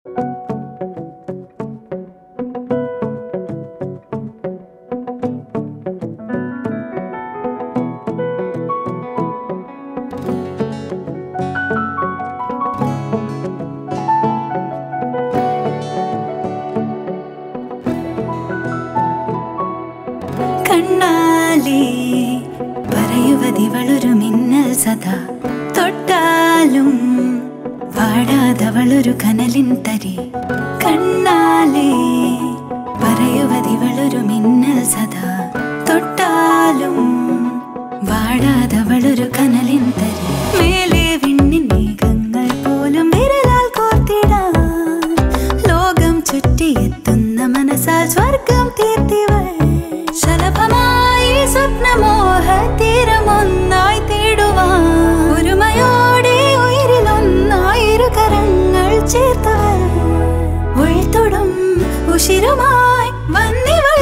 കണ്ണാലേ പറയുവതിവളൊരു മിന്നൽ സദാ തൊട്ടാലും വാടാതവളൊരു കനലിൻ തരി കണ്ണാലേ പറയുവതിവളൊരു മിന്നൽ സദാ തൊട്ടാലും വാടാതവളൊരു കനലിൻ തരി മേലെ വിണ്ണിൻ മേഘങ്ങൾ പോലും വിരലാൽ കോർത്തിടാൻ ലോകം ചുറ്റിയെത്തുന്ന മനസ്സാൽ സ്വർഗം തീർത്തിവൾ ശലഭമായി സ്വപ്നമോഹ തീരമൊന്നായി തേടുവാൻ ഒരുമയോടെ ഉയരിലൊന്നായിരു കരങ്ങൾ ചേർത്തവൾ ഉൾത്തൊടും ഉഷിരുമായി വന്നിവൾ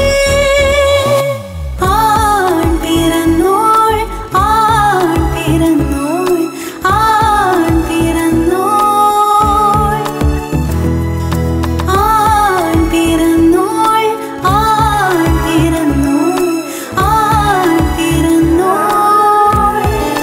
ആൺ പിറന്നോൾ ആൺ പിറന്നോൾ ആൺ പിറന്നോൾ ആൺ പിറന്നോൾ ആൺ പിറന്നോൾ ആൺ പിറന്നോൾ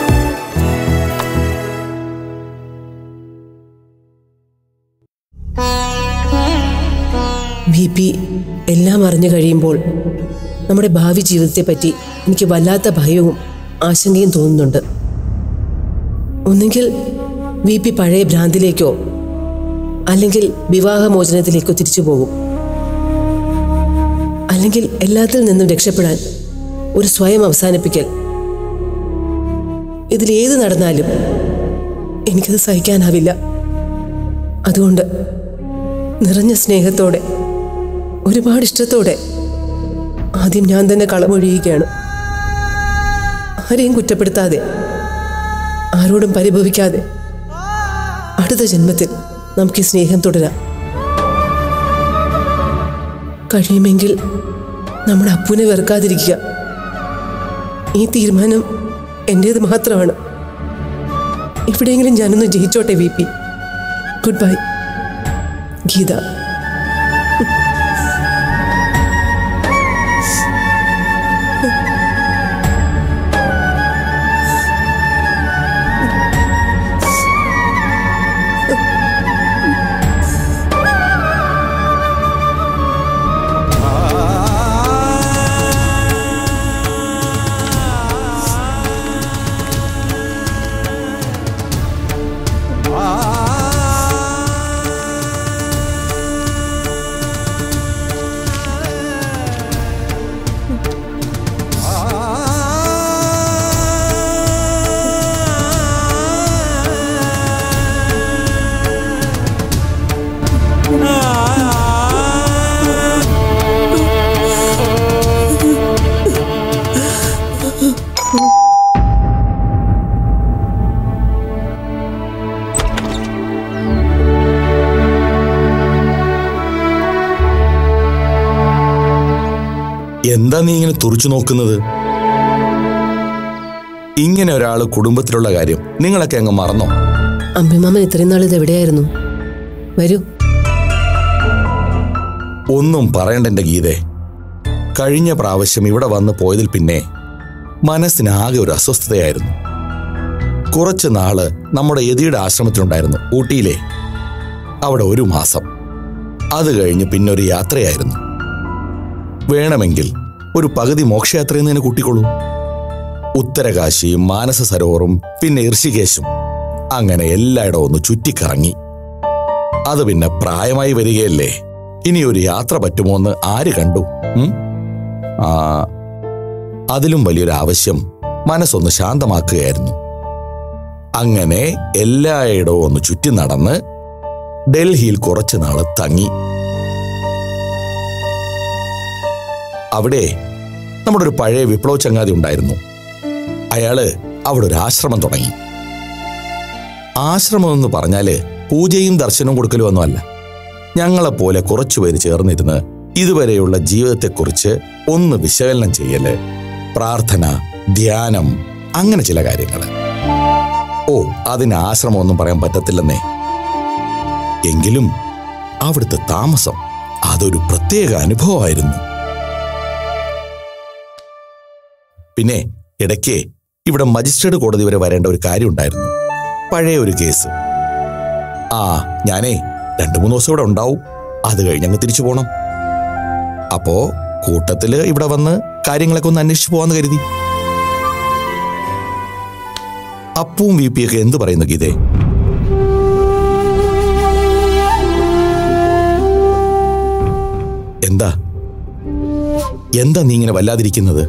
ബി പി എല്ലാം അറിഞ്ഞു കഴിയുമ്പോൾ നമ്മുടെ ഭാവി ജീവിതത്തെപ്പറ്റി എനിക്ക് വല്ലാത്ത ഭയവും ആശങ്കയും തോന്നുന്നുണ്ട് ഒന്നുകിൽ വി പി പഴയ ഭ്രാന്തിലേക്കോ അല്ലെങ്കിൽ വിവാഹമോചനത്തിലേക്കോ തിരിച്ചു പോകും അല്ലെങ്കിൽ എല്ലാത്തിൽ നിന്നും രക്ഷപ്പെടാൻ ഒരു സ്വയം അവസാനിപ്പിക്കൽ ഇതിലേത് നടന്നാലും എനിക്കത് സഹിക്കാനാവില്ല അതുകൊണ്ട് നിറഞ്ഞ സ്നേഹത്തോടെ ഒരുപാട് ഇഷ്ടത്തോടെ ആദ്യം ഞാൻ തന്നെ കളമൊഴിയുകയാണ് ആരെയും കുറ്റപ്പെടുത്താതെ ആരോടും പരിഭവിക്കാതെ അടുത്ത ജന്മത്തിൽ നമുക്ക് ഈ സ്നേഹം തുടരാം കഴിയുമെങ്കിൽ നമ്മുടെ അപ്പുവിനെ വെറുക്കാതിരിക്കുക ഈ തീരുമാനം എൻ്റേത് മാത്രമാണ് എവിടെയെങ്കിലും ഞാനൊന്ന് ജയിച്ചോട്ടെ V P good bye Geetha എന്താ നീ ഇങ്ങനെ തുറച്ചു നോക്കുന്നത് ഇങ്ങനെ ഒരാൾ കുടുംബത്തിലുള്ള കാര്യം നിങ്ങളൊക്കെ അങ്ങ് മറന്നോ അമ്പിമാമൻ ഇത്രയും നാൾ ഇത് എവിടെയായിരുന്നു വരൂ ഒന്നും പറയണ്ട എന്റെ ഗീതേ കഴിഞ്ഞ പ്രാവശ്യം ഇവിടെ വന്ന് പോയതിൽ പിന്നെ മനസ്സിനാകെ ഒരു അസ്വസ്ഥതയായിരുന്നു കുറച്ച് നാള് നമ്മുടെ യതിയുടെ ആശ്രമത്തിലുണ്ടായിരുന്നു ഊട്ടിയിലെ അവിടെ ഒരു മാസം അത് കഴിഞ്ഞ് പിന്നെ ഒരു യാത്രയായിരുന്നു വേണമെങ്കിൽ ഒരു പകുതി മോക്ഷയാത്രയെന്ന് തന്നെ കൂട്ടിക്കൊള്ളൂ ഉത്തരകാശിയും മാനസ സരോവറും പിന്നെ ഋഷികേശും അങ്ങനെ എല്ലായിടവും ഒന്ന് ചുറ്റിക്കറങ്ങി അത് പിന്നെ പ്രായമായി വരികയല്ലേ ഇനി ഒരു യാത്ര പറ്റുമോ എന്ന് ആര് കണ്ടു ഉം? ആ അതിലും വലിയൊരു ആവശ്യം മനസ്സൊന്ന് ശാന്തമാക്കുകയായിരുന്നു അങ്ങനെ എല്ലായിടവും ഒന്ന് ചുറ്റി നടന്ന് ഡൽഹിയിൽ കുറച്ചു നാള് തങ്ങി അവിടെ നമ്മുടെ ഒരു പഴയ വിപ്ലവ ചങ്ങാതി ഉണ്ടായിരുന്നു അയാള് അവിടെ ഒരു ആശ്രമം തുടങ്ങി ആശ്രമം എന്ന് പറഞ്ഞാല് പൂജയും ദർശനവും കൊടുക്കലും ഒന്നുമല്ല ഞങ്ങളെപ്പോലെ കുറച്ചുപേര് ചേർന്നിരുന്ന് ഇതുവരെയുള്ള ജീവിതത്തെക്കുറിച്ച് ഒന്ന് വിശകലനം ചെയ്യല് പ്രാർത്ഥന ധ്യാനം അങ്ങനെ ചില കാര്യങ്ങൾ ഓ അതിന് ആശ്രമമൊന്നും പറയാൻ പറ്റത്തില്ലെന്നേ എങ്കിലും അവിടുത്തെ താമസം അതൊരു പ്രത്യേക അനുഭവമായിരുന്നു പിന്നെ ഇടയ്ക്ക് ഇവിടെ മജിസ്ട്രേറ്റ് കോടതി വരെ വരേണ്ട ഒരു കാര്യമുണ്ടായിരുന്നു പഴയ ഒരു കേസ് ആ ഞാനേ രണ്ടു മൂന്ന് ദിവസം ഇവിടെ ഉണ്ടാവും അത് കഴിഞ്ഞ് അങ്ങ് തിരിച്ചു പോണം അപ്പോ കൂട്ടത്തില് ഇവിടെ വന്ന് കാര്യങ്ങളൊക്കെ ഒന്ന് അന്വേഷിച്ചു പോവാന്ന് കരുതി അപ്പവും വി പി ഒക്കെ എന്ത് പറയുന്നു ഗീതേ എന്താ എന്താ നീ ഇങ്ങനെ വല്ലാതിരിക്കുന്നത്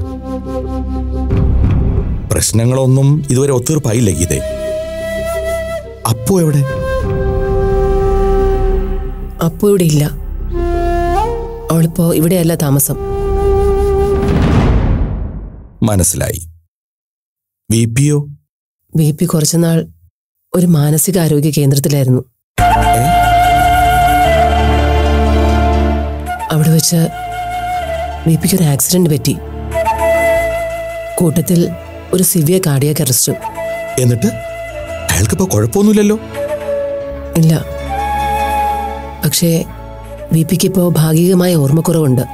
പ്രശ്നങ്ങളൊന്നും ഇതുവരെ ഒത്തീർപ്പായില്ല ഗീതേ അപ്പു എവിടെ അപ്പു ഇവിടെ ഇല്ല അവളിപ്പോ ഇവിടെയല്ല താമസം മനസ്സിലായി വി പിയോ ബി പി കുറച്ചുനാൾ ഒരു മാനസികാരോഗ്യ കേന്ദ്രത്തിലായിരുന്നു അവിടെ വെച്ച് ബി പിക്ക് ഒരു ആക്സിഡന്റ് പറ്റി കൂട്ടത്തിൽ ഒരു സിവിയർ കാർഡിയാക് അറസ്റ്റും എന്നിട്ട് അയാൾക്കിപ്പോ കുഴപ്പമൊന്നുമില്ലല്ലോ ഇല്ല പക്ഷേ ബി പിക്ക് ഇപ്പോൾ ഭാഗികമായ ഓർമ്മക്കുറവുണ്ട്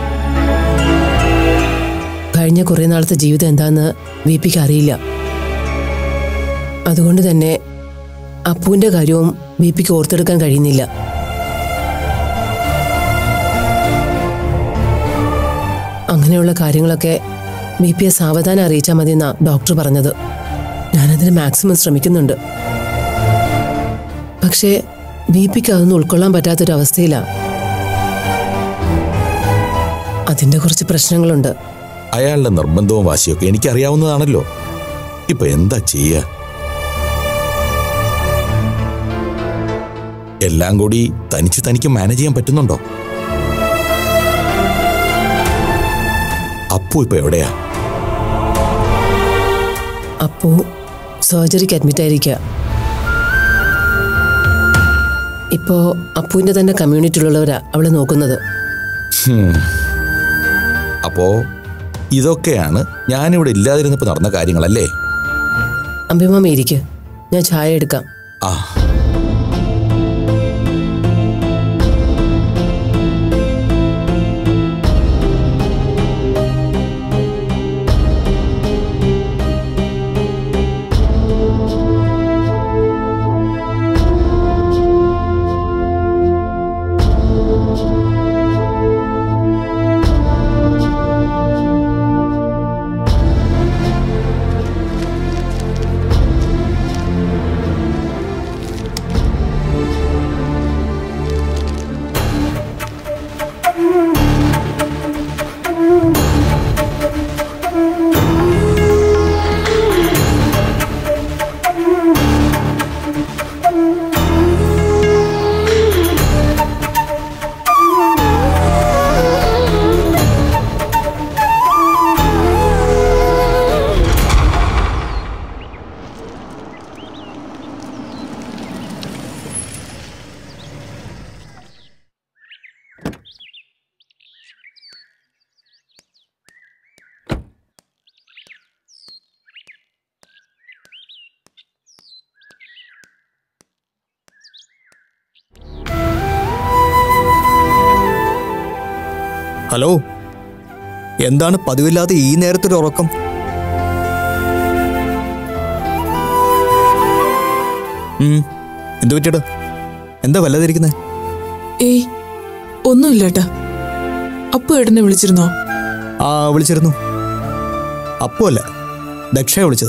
കഴിഞ്ഞ കുറേ നാളത്തെ ജീവിതം എന്താന്ന് ബി പിക്ക് അറിയില്ല അതുകൊണ്ട് തന്നെ അപ്പുവിന്റെ കാര്യവും ബി പിക്ക് ഓർത്തെടുക്കാൻ കഴിയുന്നില്ല അങ്ങനെയുള്ള കാര്യങ്ങളൊക്കെ ബി പിയെ സാവധാനം അറിയിച്ചാൽ മതി എന്നാ ഡോക്ടർ പറഞ്ഞത് ഞാനതിന് മാക്സിമം ശ്രമിക്കുന്നുണ്ട് പക്ഷേ ബി പിക്ക് അതൊന്നും ഉൾക്കൊള്ളാൻ പറ്റാത്തൊരവസ്ഥയിലാണ് അതിന്റെ കുറച്ച് പ്രശ്നങ്ങളുണ്ട് അയാളുടെ നിർബന്ധവും വാശിയൊക്കെ എനിക്കറിയാവുന്നതാണല്ലോ ഇപ്പൊ എന്താ ചെയ്യ എല്ലാം കൂടി തനിച്ച് തനിക്ക് മാനേജ് ചെയ്യാൻ പറ്റുന്നുണ്ടോ അപ്പു ഇപ്പൊ എവിടെയാ അപ്പോ സർജറിക്ക് അഡ്മിറ്റ് ആയിരിക്കുക ഇപ്പോ അപ്പുവിന്റെ തന്നെ കമ്മ്യൂണിറ്റിയിലുള്ളവരാ അവളെ നോക്കുന്നത് അപ്പോ ഇതൊക്കെയാണ് ഞാനിവിടെ ഇല്ലാതിരുന്നപ്പോ നടന്ന കാര്യങ്ങളല്ലേ അമ്പിമാമ ഇരിക്ക് ഞാൻ ചായ എടുക്കാം ആ ഹലോ എന്താണ് പതിവില്ലാതെ ഈ നേരത്തൊരു ഉറക്കം ഉം, എന്ത് പറ്റിയടാ എന്താ വല്ലാതിരിക്കുന്നേ ഏയ് ഒന്നുമില്ലട്ടാ അപ്പു ഏട്ടനെ വിളിച്ചിരുന്നോ ആ വിളിച്ചിരുന്നു അപ്പല്ല ദക്ഷയെ വിളിച്ചത്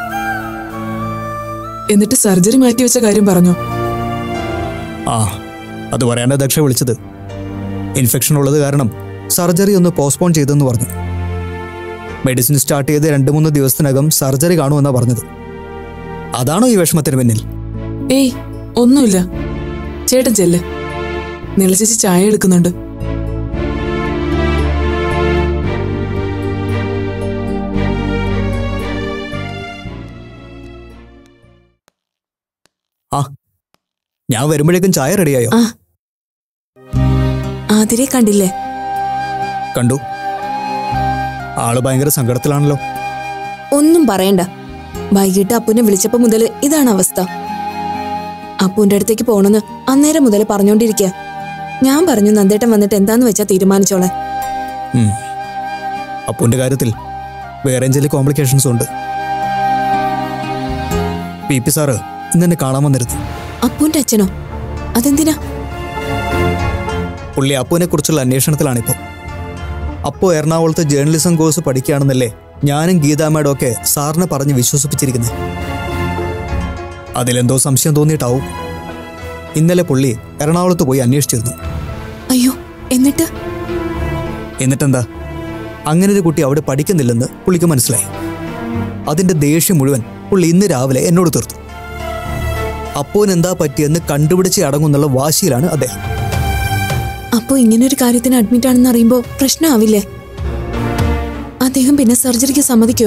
എന്നിട്ട് സർജറി മാറ്റിവെച്ച കാര്യം പറഞ്ഞോ ആ അത് പറയാനാ ദക്ഷ വിളിച്ചത് ഇൻഫെക്ഷൻ ഉള്ളത് കാരണം സർജറി ഒന്ന് പോസ്റ്റ്പോൺ ചെയ്തെന്ന് പറഞ്ഞു മെഡിസിൻ സ്റ്റാർട്ട് ചെയ്ത് രണ്ട് മൂന്ന് ദിവസത്തിനകം സർജറി കാണുമെന്നാ പറഞ്ഞത് അതാണോ ഈ വിഷമത്തിന് പിന്നിൽ ഏയ് ഒന്നുമില്ല ചേട്ടൻ ചെല്ല് നിളച്ചേച്ചി ചായ എടുക്കുന്നുണ്ട് ആ ഞാൻ വരുമ്പോഴേക്കും ചായ റെഡിയായോ ആ ആതിരെ കണ്ടില്ലേ കണ്ടു ആള് ഭയങ്കര സങ്കടത്തിലാണല്ലോ ഒന്നും പറയണ്ട വൈകിട്ട് അപ്പുനെ വിളിച്ചപ്പോ മുതൽ ഇതാണ് അവസ്ഥ അപ്പുന്റെ അടുത്തേക്ക് പോണെന്ന് അന്നേരം മുതൽ പറഞ്ഞോണ്ടിരിക്കുക ഞാൻ പറഞ്ഞു നന്ദേട്ടൻ വന്നിട്ട് എന്താന്ന് വെച്ചാ തീരുമാനിച്ചോളെ ഉം. അപ്പുവിന്റെ കാര്യത്തിൽ വേറെ ചില കോംപ്ലിക്കേഷൻസും ഉണ്ട് പി പി സാറ് ഇന്നെന്നെ കാണാൻ വന്നിരുന്നു അപ്പുവിന്റെ അച്ഛനോ അതെന്തിനാ പുള്ളി അപ്പുവിനെ കുറിച്ചുള്ള അന്വേഷണത്തിലാണിപ്പോൾ അപ്പു എറണാകുളത്ത് ജേർണലിസം കോഴ്സ് പഠിക്കുകയാണെന്നല്ലേ ഞാനും ഗീതാ മാഡം ഒക്കെ സാറിനെ പറഞ്ഞ് വിശ്വസിപ്പിച്ചിരിക്കുന്നത് അതിലെന്തോ സംശയം തോന്നിയിട്ടാവും ഇന്നലെ പുള്ളി എറണാകുളത്ത് പോയി അന്വേഷിച്ചിരുന്നു അയ്യോ എന്നിട്ട് എന്നിട്ടെന്താ അങ്ങനെ ഒരു കുട്ടി അവിടെ പഠിക്കുന്നില്ലെന്ന് പുള്ളിക്ക് മനസ്സിലായി അതിന്റെ ദേഷ്യം മുഴുവൻ പുള്ളി ഇന്ന് രാവിലെ എന്നോട് തീർത്തു അപ്പോന് എന്താ പറ്റിയെന്ന് കണ്ടുപിടിച്ച് അടങ്ങുന്നുള്ള വാശിയിലാണ് അദ്ദേഹം അപ്പോ ഇങ്ങനെ ഒരു കാര്യത്തിന് അഡ്മിറ്റ് ആണെന്ന് അറിയുമ്പോ പ്രശ്നമാവില്ലേ അദ്ദേഹം പിന്നെ സർജറിക്ക് സമ്മതിക്കോ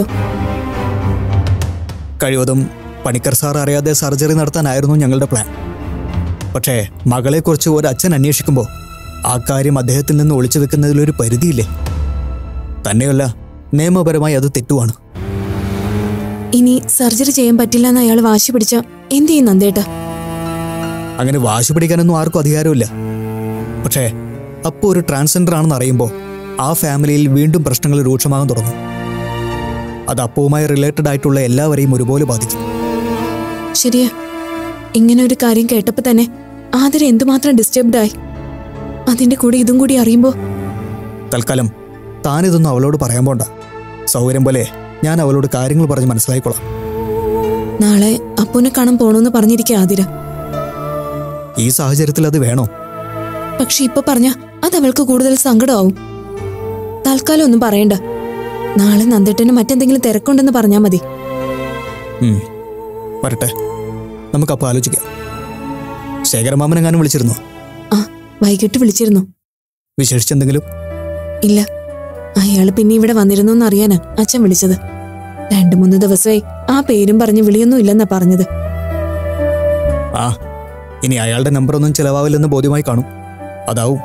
കഴിവതും പണിക്കർ സാർ അറിയാതെ സർജറി നടത്താനായിരുന്നു ഞങ്ങളുടെ പ്ലാൻ പക്ഷേ മകളെക്കുറിച്ച് ഒരു അച്ഛൻ അന്വേഷിക്കുമ്പോൾ ആ കാര്യം അദ്ദേഹത്തിൽ നിന്ന് ഒളിച്ചു വെക്കുന്നതിലൊരു പരിധിയില്ലേ തന്നെയല്ല നിയമപരമായി അത് തെറ്റുമാണ് ഇനി സർജറി ചെയ്യാൻ പറ്റില്ല എന്ന് അയാൾ വാശി പിടിച്ച എന്ത് ചെയ്യും നന്ദേട്ട അങ്ങനെ വാശി പിടിക്കാനൊന്നും ആർക്കും അധികാരമില്ല പക്ഷേ അപ്പോൾ ഒരു ട്രാൻസ്ജെൻഡർ ആണെന്ന് അറിയുമ്പോൾ ആ ഫാമിലിയിൽ വീണ്ടും പ്രശ്നങ്ങൾ രൂക്ഷമാകാൻ തുടങ്ങും അത് അപ്പവുമായി റിലേറ്റഡ് ആയിട്ടുള്ള എല്ലാവരെയും ഒരുപോലെ ബാധിക്കും ശരിയാ ഇങ്ങനെ ഒരു കാര്യം കേട്ടപ്പോ തന്നെ ആതിര എന്തുമാത്രം ഡിസ്റ്റർബ്ഡ് ആയി അതിന്റെ കൂടെ ഇതും കൂടി അറിയുമ്പോ തൽക്കാലം താനിതൊന്നും അവളോട് പറയാൻ പോണ്ട സൗകര്യം പോലെ ഞാൻ അവളോട് കാര്യങ്ങൾ പറഞ്ഞ് മനസ്സിലായിക്കൊള്ളാം നാളെ അപ്പുനെ കാണാൻ പോണോന്ന് പറഞ്ഞിരിക്കുക ആതിര ഈ സാഹചര്യത്തിൽ അത് വേണോ പക്ഷെ ഇപ്പൊ പറഞ്ഞ അത് അവൾക്ക് കൂടുതൽ സങ്കടമാവും തൽക്കാലം ഒന്നും പറയണ്ട നാളെ നന്ദേട്ടന് മറ്റെന്തെങ്കിലും തിരക്കുണ്ടെന്ന് പറഞ്ഞാ മതി ഉം. വരട്ടെ നമുക്കപ്പോൾ ആലോചിക്കാം ശേഖരമാമനെങ്ങാനും വിളിച്ചിരുന്നോ ആ വൈകിട്ട് വിളിച്ചിരുന്നു വിശേഷിച്ചെന്തെങ്കിലും ഇല്ല അയാള് പിന്നെ ഇവിടെ വന്നിരുന്നു എന്നറിയാനാ അച്ഛൻ വിളിച്ചത് രണ്ടു മൂന്ന് ദിവസമായി ആ പേരും പറഞ്ഞ് വിളിയൊന്നും ഇല്ലെന്നാ പറഞ്ഞത് ആ ഇനി അയാളുടെ നമ്പറൊന്നും ചിലവാവില്ലെന്ന് ബോധ്യമായി കാണും അതാവും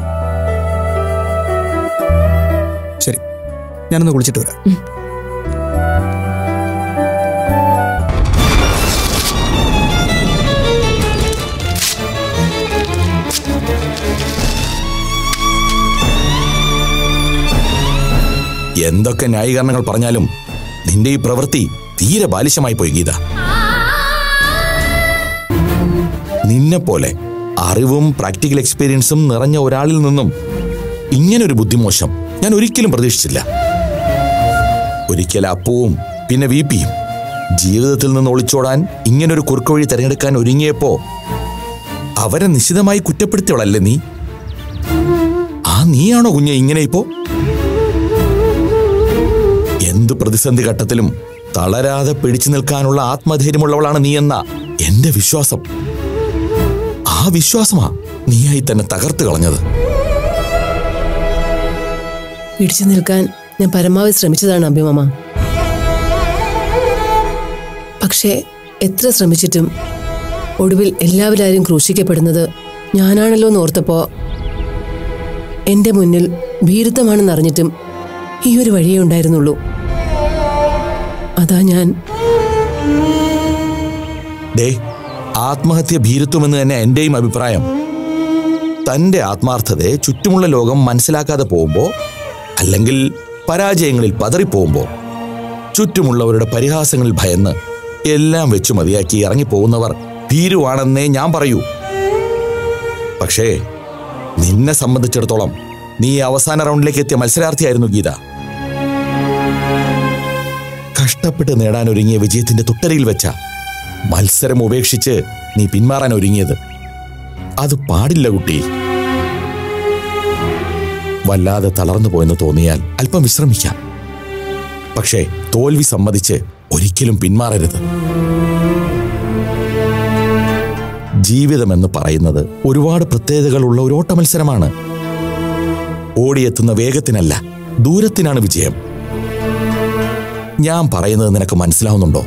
ശരി ഞാനൊന്ന് കുളിച്ചിട്ട് വരാം എന്തൊക്കെ ന്യായീകരണങ്ങൾ പറഞ്ഞാലും നിന്റെ ഈ പ്രവൃത്തി തീരെ ബാലിശമായി പോയി ഗീത നിന്നെ പോലെ അറിവും പ്രാക്ടിക്കൽ എക്സ്പീരിയൻസും നിറഞ്ഞ ഒരാളിൽ നിന്നും ഇങ്ങനൊരു ബുദ്ധിമോശം ഞാൻ ഒരിക്കലും പ്രതീക്ഷിച്ചില്ല ഒരിക്കൽ അപ്പവും പിന്നെ വി പിയും ജീവിതത്തിൽ നിന്ന് ഒളിച്ചോടാൻ ഇങ്ങനൊരു കുറുക്കുവഴി തിരഞ്ഞെടുക്കാൻ ഒരുങ്ങിയപ്പോ അവരെ നിശിതമായി കുറ്റപ്പെടുത്തിയവളല്ലേ നീ ആ നീയാണോ കുഞ്ഞെ ഇങ്ങനെ ഇപ്പോ എന്ത് പ്രതിസന്ധി ഘട്ടത്തിലും തളരാതെ പിടിച്ചു നിൽക്കാനുള്ള ആത്മധൈര്യമുള്ളവളാണ് നീ എന്ന എന്റെ വിശ്വാസം ആ വിശ്വാസമാ നീയായി തന്നെ തകർത്ത് കളഞ്ഞത് പിടിച്ചു നിൽക്കാൻ ഞാൻ പരമാവധി ശ്രമിച്ചതാണ് അഭിമമ പക്ഷേ എത്ര ശ്രമിച്ചിട്ടും ഒടുവിൽ എല്ലാവരും ക്രൂശിക്കപ്പെടുന്നത് ഞാനാണല്ലോ എന്ന് ഓർത്തപ്പോ എന്റെ മുന്നിൽ ഭീരുത്വമാണെന്ന് അറിഞ്ഞിട്ടും ഈ ഒരു വഴിയേ ഉണ്ടായിരുന്നുള്ളൂ അതാ ഞാൻ ഡേ ആത്മഹത്യ ഭീരുത്വമെന്ന് തന്നെ എന്റെയും അഭിപ്രായം തന്റെ ആത്മാർത്ഥതയെ ചുറ്റുമുള്ള ലോകം മനസ്സിലാക്കാതെ പോകുമ്പോ അല്ലെങ്കിൽ പരാജയങ്ങളിൽ പതറിപ്പോകുമ്പോ ചുറ്റുമുള്ളവരുടെ പരിഹാസങ്ങളിൽ ഭയന്ന് എല്ലാം വെച്ചു മതിയാക്കി ഇറങ്ങിപ്പോകുന്നവർ ഭീരുവാണെന്നേ ഞാൻ പറയൂ പക്ഷേ നിന്നെ സംബന്ധിച്ചിടത്തോളം നീ അവസാന റൗണ്ടിലേക്ക് എത്തിയ മത്സരാർത്ഥിയായിരുന്നു ഗീത കഷ്ടപ്പെട്ട് നേടാൻ ഒരുങ്ങിയ വിജയത്തിന്റെ തുട്ടരയിൽ വെച്ച മത്സരം ഉപേക്ഷിച്ച് നീ പിന്മാറാൻ ഒരുങ്ങിയത് അത് പാടില്ല കുട്ടി വല്ലാതെ തളർന്നു പോയെന്ന് തോന്നിയാൽ അല്പം വിശ്രമിക്കാം പക്ഷേ തോൽവി സമ്മതിച്ച് ഒരിക്കലും പിന്മാറരുത് ജീവിതമെന്ന് പറയുന്നത് ഒരുപാട് പ്രത്യേകതകളുള്ള ഒരു ഓട്ട മത്സരമാണ് ഓടിയെത്തുന്ന വേഗത്തിനല്ല ദൂരത്തിനാണ് വിജയം ഞാൻ പറയുന്നത് നിനക്ക് മനസ്സിലാവുന്നുണ്ടോ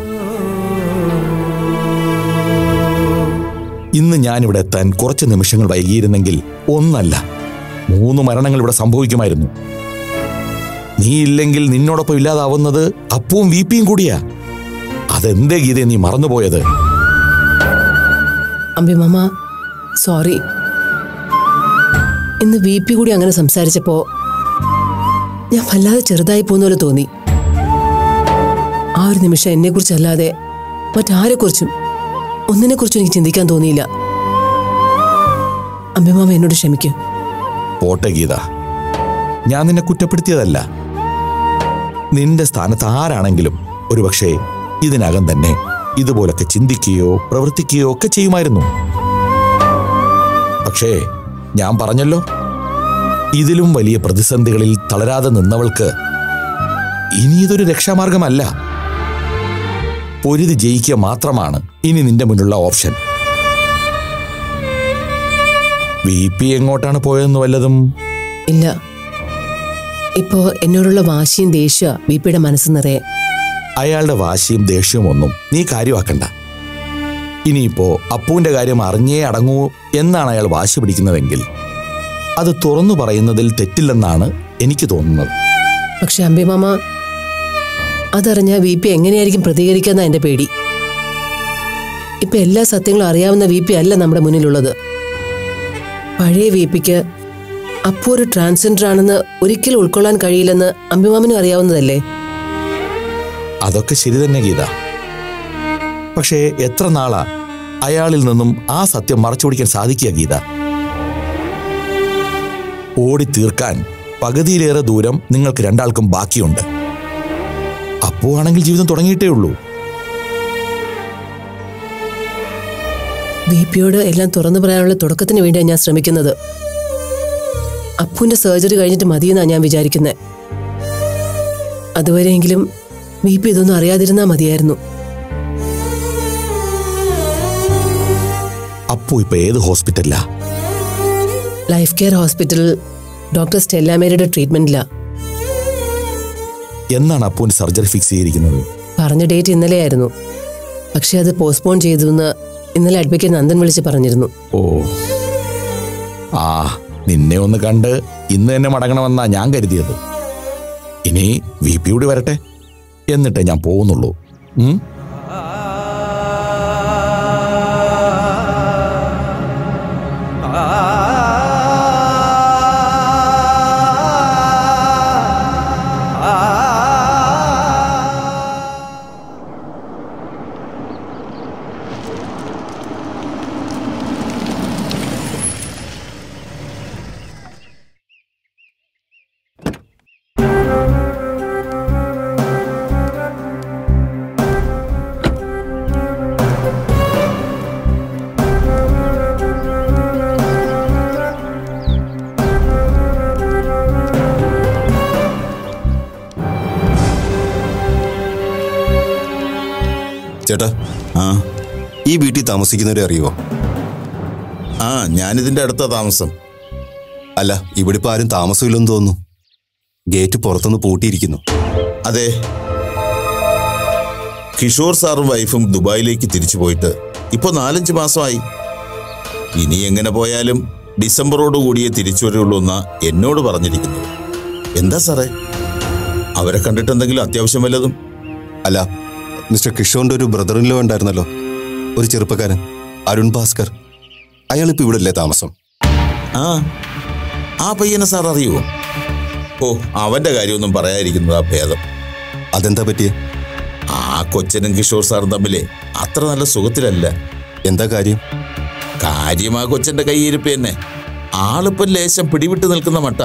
ഇന്ന് ഞാനിവിടെ എത്താൻ കുറച്ച് നിമിഷങ്ങൾ വൈകിയിരുന്നെങ്കിൽ ഒന്നല്ല മൂന്ന് മരണങ്ങൾ ഇവിടെ സംഭവിക്കുമായിരുന്നു നീ ഇല്ലെങ്കിൽ നിന്നോടൊപ്പം ഇല്ലാതാവുന്നത് അപ്പവും വീപ്പിയും കൂടിയാ അതെന്തേ ഗീതയെ നീ മറന്നുപോയത് അമ്പിമമ്മ സോറി ഇന്ന് വി പി കൂടി അങ്ങനെ സംസാരിച്ചപ്പോ ഞാൻ വല്ലാതെ ചെറുതായി പോകുന്ന പോലെ തോന്നി ആ ഒരു നിമിഷം എന്നെക്കുറിച്ചല്ലാതെ മറ്റാരെക്കുറിച്ചും ഒന്നിനെക്കുറിച്ചും എനിക്ക് ചിന്തിക്കാൻ തോന്നിയില്ല അമ്മിമാമ എന്നോട് ക്ഷമിക്കും പോട്ടെ ഗീത ഞാൻ നിന്നെ കുറ്റപ്പെടുത്തിയതല്ല നിന്റെ സ്ഥാനത്ത് ആരാണെങ്കിലും ഒരുപക്ഷെ ഇതിനകം തന്നെ ഇതുപോലൊക്കെ ചിന്തിക്കുകയോ പ്രവർത്തിക്കുകയോ ഒക്കെ ചെയ്യുമായിരുന്നു പക്ഷേ ഞാൻ പറഞ്ഞല്ലോ ഇതിലും വലിയ പ്രതിസന്ധികളിൽ തളരാതെ നിന്നവൾക്ക് ഇനി ഇതൊരു രക്ഷാമാർഗമല്ല പൊരുതി ജയിക്കുക മാത്രമാണ് ഇനി നിന്റെ മുന്നിലുള്ള ഓപ്ഷൻ വി പി എങ്ങോട്ടാണ് പോയതെന്ന് വല്ലതും ഇല്ല ഇപ്പോ എന്നോടുള്ള വാശിയും ദേഷ്യ വി പിയുടെ മനസ്സ് നിറയെ അയാളുടെ വാശിയും ദേഷ്യവും ഒന്നും നീ കാര്യമാക്കണ്ട ഇനിയിപ്പോ അപ്പുവിന്റെ കാര്യം അറിഞ്ഞേ അടങ്ങൂ എന്നാണ് അയാൾ വാശി പിടിക്കുന്നതെങ്കിൽ അത് തുറന്നു പറയുന്നതിൽ തെറ്റില്ലെന്നാണ് എനിക്ക് തോന്നുന്നത് പക്ഷെ അമ്പിമാമ അതറിഞ്ഞ വി പി എങ്ങനെയായിരിക്കും പ്രതികരിക്കുന്ന എന്റെ പേടി ഇപ്പൊ എല്ലാ സത്യങ്ങളും അറിയാവുന്ന വി പി അല്ല നമ്മുടെ മുന്നിലുള്ളത് പഴയ വി പിക്ക് അപ്പോ ഒരു ട്രാൻസ്ജെൻഡർ ആണെന്ന് ഒരിക്കലും ഉൾക്കൊള്ളാൻ കഴിയില്ലെന്ന് അമ്പിമാമനും അറിയാവുന്നതല്ലേ അതൊക്കെ ശരി തന്നെ ഗീത പക്ഷേ എത്ര നാളാ അയാളിൽ നിന്നും ആ സത്യം മറച്ചു പിടിക്കാൻ സാധിക്കുക ഗീത ഓടി തീർക്കാൻ പകുതിയിലേറെ ദൂരം നിങ്ങൾക്ക് രണ്ടാൾക്കും ബാക്കിയുണ്ട് അപ്പോ ആണെങ്കിൽ ജീവിതം തുടങ്ങിയിട്ടേ ഉള്ളൂ വി പിയോട് എല്ലാം തുറന്നു പറയാനുള്ള തുടക്കത്തിന് വേണ്ടിയാണ് ഞാൻ ശ്രമിക്കുന്നത് അപ്പുവിന്റെ സർജറി കഴിഞ്ഞിട്ട് മതിയെന്നാണ് ഞാൻ വിചാരിക്കുന്നത് അതുവരെയെങ്കിലും വി പി ഇതൊന്നും അറിയാതിരുന്നാ മതിയായിരുന്നു അപ്പോ ഇപ്പൊ ഏത് ഹോസ്പിറ്റലിലാ ലൈഫ് കെയർ ഹോസ്പിറ്റലിൽ ഡോക്ടർ സ്റ്റെല്ലാമേരിയുടെ ട്രീറ്റ്മെന്റിലാ എന്നാണ് അപ്പുവിന്റെ സർജറി ഫിക്സ് ചെയ്തിരിക്കുന്നത് പറഞ്ഞ ഡേറ്റ് ഇന്നലെയായിരുന്നു പക്ഷെ അത് പോസ്റ്റ്പോൺ ചെയ്തു എന്ന് ഇന്നലെ അഡ്വക്കേറ്റ് നന്ദൻ വിളിച്ച് പറഞ്ഞിരുന്നു ഓ ആ നിന്നെ ഒന്ന് കണ്ട് ഇന്ന് തന്നെ മടങ്ങണമെന്നാ ഞാൻ കരുതിയത് ഇനി വി പി കൂടി വരട്ടെ എന്നിട്ടേ ഞാൻ പോകുന്നുള്ളൂ ഉം? ചേട്ടാ ആ ഈ വീട്ടിൽ താമസിക്കുന്നവരെ അറിയുമോ ആ ഞാനിതിന്റെ അടുത്ത താമസം അല്ല ഇവിടെ ഇപ്പൊ ആരും താമസമില്ലെന്ന് തോന്നുന്നു ഗേറ്റ് പുറത്തുനിന്ന് പൂട്ടിയിരിക്കുന്നു അതെ കിഷോർ സാറും വൈഫും ദുബായിലേക്ക് തിരിച്ചു പോയിട്ട് ഇപ്പൊ നാലഞ്ച് മാസമായി ഇനി എങ്ങനെ പോയാലും ഡിസംബറോട് കൂടിയേ തിരിച്ചു വരുള്ളൂ എന്നാ എന്നോട് പറഞ്ഞിരിക്കുന്നത് എന്താ സാറേ അവരെ കണ്ടിട്ട് എന്തെങ്കിലും അത്യാവശ്യം വല്ലതും അല്ല മിസ്റ്റർ കിഷോറിന്റെ ഒരു ബ്രദർ ഇൻ ലോ ഉണ്ടായിരുന്നല്ലോ ഒരു ചെറുപ്പക്കാരൻ അരുൺ ഭാസ്കർ അയാളിപ്പോ ഇവിടെ അല്ലേ താമസം ആ ആ പയ്യനെ സാർ അറിയുമോ ഓ അവന്റെ കാര്യമൊന്നും പറയാതിരിക്കുന്നതാ ഭേദം അതെന്താ പറ്റിയേ ആ കൊച്ചനും കിഷോർ സാറും തമ്മിലെ അത്ര നല്ല സുഖത്തിലല്ല എന്താ കാര്യം കാര്യം ആ കൊച്ചന്റെ കൈയിരിപ്പ് തന്നെ ആളിപ്പം ലേശം പിടിവിട്ട് നിൽക്കുന്ന മട്ട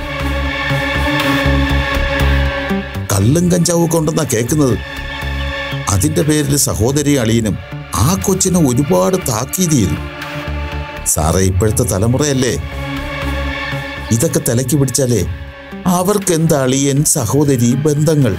കള്ളും കഞ്ചാവും ഒക്കെ ഉണ്ടെന്നാ കേൾക്കുന്നത് അതിന്റെ പേരിൽ സഹോദരി അളിയനും ആ കൊച്ചിനെ ഒരുപാട് താക്കീത് ചെയ്തു സാറേ ഇപ്പോഴത്തെ തലമുറയല്ലേ ഇതൊക്കെ തലയ്ക്ക് പിടിച്ചാലേ അവർക്ക് എന്താ അളിയൻ സഹോദരി ബന്ധങ്ങൾ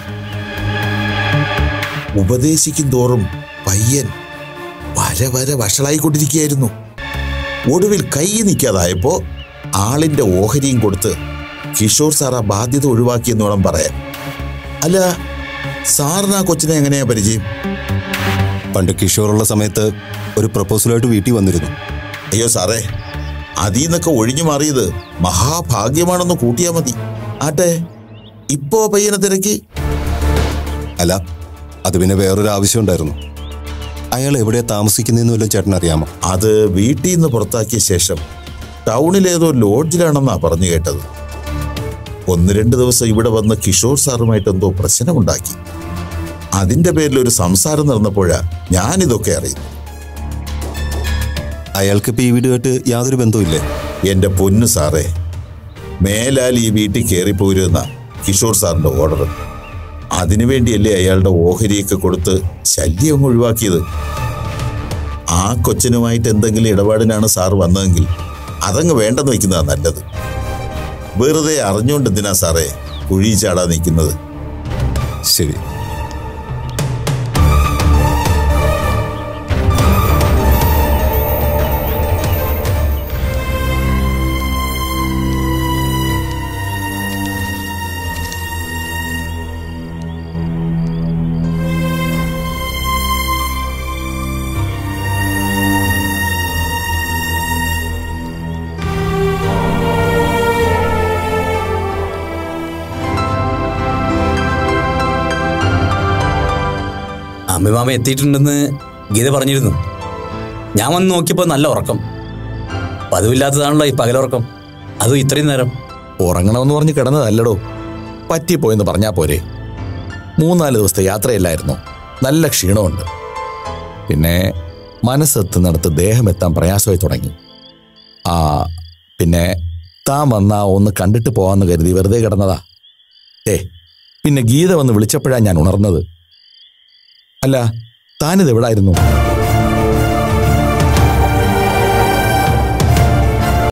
ഉപദേശിക്കും തോറും പയ്യൻ വര വര വഷളായിക്കൊണ്ടിരിക്കുകയായിരുന്നു ഒടുവിൽ കൈ നിൽക്കാതായപ്പോ ആളിന്റെ ഓഹരിയും കൊടുത്ത് കിഷോർ സാർ ആ ബാധ്യത ഒഴിവാക്കിയെന്ന് വേണം പറയാൻ അല്ല സാറിന് ആ കൊച്ചിനെ എങ്ങനെയാ പരിചയം പണ്ട് കിഷോറുള്ള സമയത്ത് ഒരു പ്രപ്പോസലായിട്ട് വീട്ടിൽ വന്നിരുന്നു അയ്യോ സാറേ അതിൽ നിന്നൊക്കെ ഒഴിഞ്ഞു മാറിയത് മഹാഭാഗ്യമാണെന്ന് കൂട്ടിയാ മതി ആട്ടെ ഇപ്പോ പയ്യനെ തിരക്കി അല്ല അത് പിന്നെ വേറൊരു ആവശ്യം ഉണ്ടായിരുന്നു അയാൾ എവിടെയാ താമസിക്കുന്നതെന്ന് വല്ലതും ചേട്ടൻ അറിയാമോ അത് വീട്ടിൽ നിന്ന് പുറത്താക്കിയ ശേഷം ടൗണിലേതോ ലോഡ്ജിലാണെന്നാ പറഞ്ഞു കേട്ടത് ഒന്ന് രണ്ട് ദിവസം ഇവിടെ വന്ന് കിഷോർ സാറുമായിട്ട് എന്തോ പ്രശ്നമുണ്ടാക്കി അതിന്റെ പേരിൽ ഒരു സംസാരം നടന്നപ്പോഴാ ഞാനിതൊക്കെ അറിയുന്നു അയാൾക്ക് ഇപ്പൊ ഈ വീടുമായിട്ട് യാതൊരു ബന്ധവുമില്ലേ എന്റെ പൊന്നു സാറേ മേലാൽ ഈ വീട്ടിൽ കയറിപ്പോരുന്ന കിഷോർ സാറിന്റെ ഓർഡർ അതിനുവേണ്ടിയല്ലേ അയാളുടെ ഓഹരിയൊക്കെ കൊടുത്ത് ശല്യം അങ്ങ് ഒഴിവാക്കിയത് ആ കൊച്ചിനുമായിട്ട് എന്തെങ്കിലും ഇടപാടിനാണ് സാർ വന്നതെങ്കിൽ അതങ്ങ് വേണ്ടെന്ന് വെക്കുന്നതാ നല്ലത് വെറുതെ അറിഞ്ഞുകൊണ്ട് എന്തിനാ സാറേ കുഴി ചാടാൻ നിൽക്കുന്നത് ശരി അമ്മിമാമ എത്തിയിട്ടുണ്ടെന്ന് ഗീത പറഞ്ഞിരുന്നു ഞാൻ വന്ന് നോക്കിയപ്പോൾ നല്ല ഉറക്കം പതിവില്ലാത്തതാണല്ലോ ഈ പകലുറക്കം അതും ഇത്രയും നേരം ഉറങ്ങണമെന്ന് പറഞ്ഞ് കിടന്നതല്ലടോ പറ്റിപ്പോയെന്ന് പറഞ്ഞാ പോരെ മൂന്നാല് ദിവസത്തെ യാത്രയല്ലായിരുന്നു നല്ല ക്ഷീണമുണ്ട് പിന്നെ മനസ്സെത്തുന്നിടത്ത് ദേഹം എത്താൻ പ്രയാസമായി തുടങ്ങി ആ പിന്നെ താൻ വന്നാ ഒന്ന് കണ്ടിട്ട് പോവാന്ന് കരുതി വെറുതെ കിടന്നതാ ഏ പിന്നെ ഗീത വന്ന് വിളിച്ചപ്പോഴാ ഞാൻ ഉണർന്നത് അല്ല താനിത് എവിടായിരുന്നു